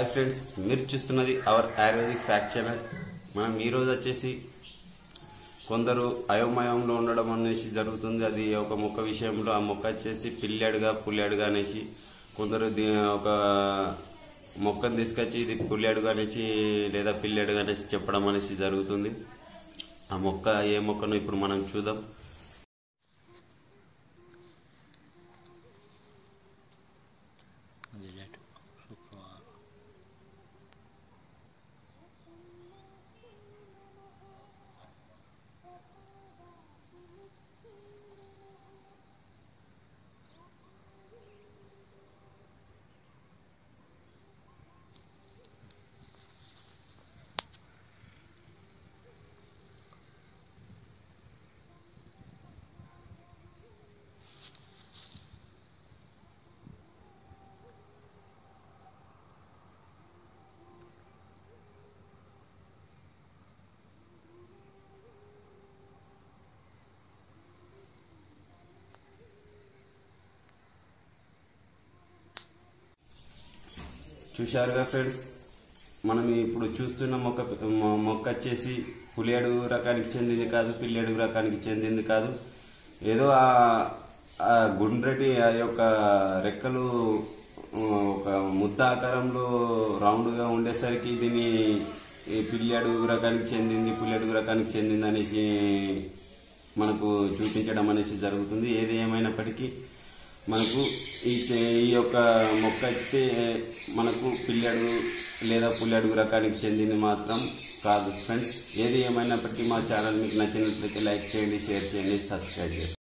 friends మీరు చూస్తున్నది hour ayurvedic fact channel మనం ఈ రోజు వచ్చేసి కొందరు అయోమయంలో ఉండడం అనేసి జరుగుతుంది అది ఒక మొక్క విషయంలో ఆ మొక్క వచ్చేసి పిల్లాడుగా పుల్లాడుగా అనేసి కొందరు దీ- ఒక మొక్కను తీసుకొచ్చి ఇది పుల్లాడుగా అనేసి లేదా పిల్లాడుగా అనేసి చెప్పడం అనేసి జరుగుతుంది ఆ మొక్క ఏ మొక్కను ఇప్పుడు మనం చూద్దాం Delete super చూశారుగా ఫ్రెండ్స్ మనం ఇప్పుడు చూస్తున్న మొక్క మొ- మొక్క వచ్చేసి పులియడు రకానికి చెందింది కాదు పిల్లేడు రకానికి చెందింది కాదు ఏదో ఆ ఆ గుండ్రటి ఆ యొక్క రెక్కలు ఆ, ఒక ముద్ద ఆకారంలో రౌండ్ గా ఉండేసరికి దీన్ని ఈ పిల్లేడు రకానికి చెందింది పుల్లేడు రకానికి చెందింది అనేసి మనకు చూపించడం అనేసి జరుగుతుంది ఏది ఏమైనప్పటికీ మనకు ఈ చే- ఈ యొక్క మొక్క అయితే మనకు పిల్లడు లేదా పుల్లడుగు రకానికి చెందింది మాత్రం కాదు ఫ్రెండ్స్ ఏది ఏమైనప్పటికీ మా ఛానల్ మీకు నచ్చినట్లయితే లైక్ చేయండి షేర్ చేయండి సబ్స్క్రైబ్ చేయండి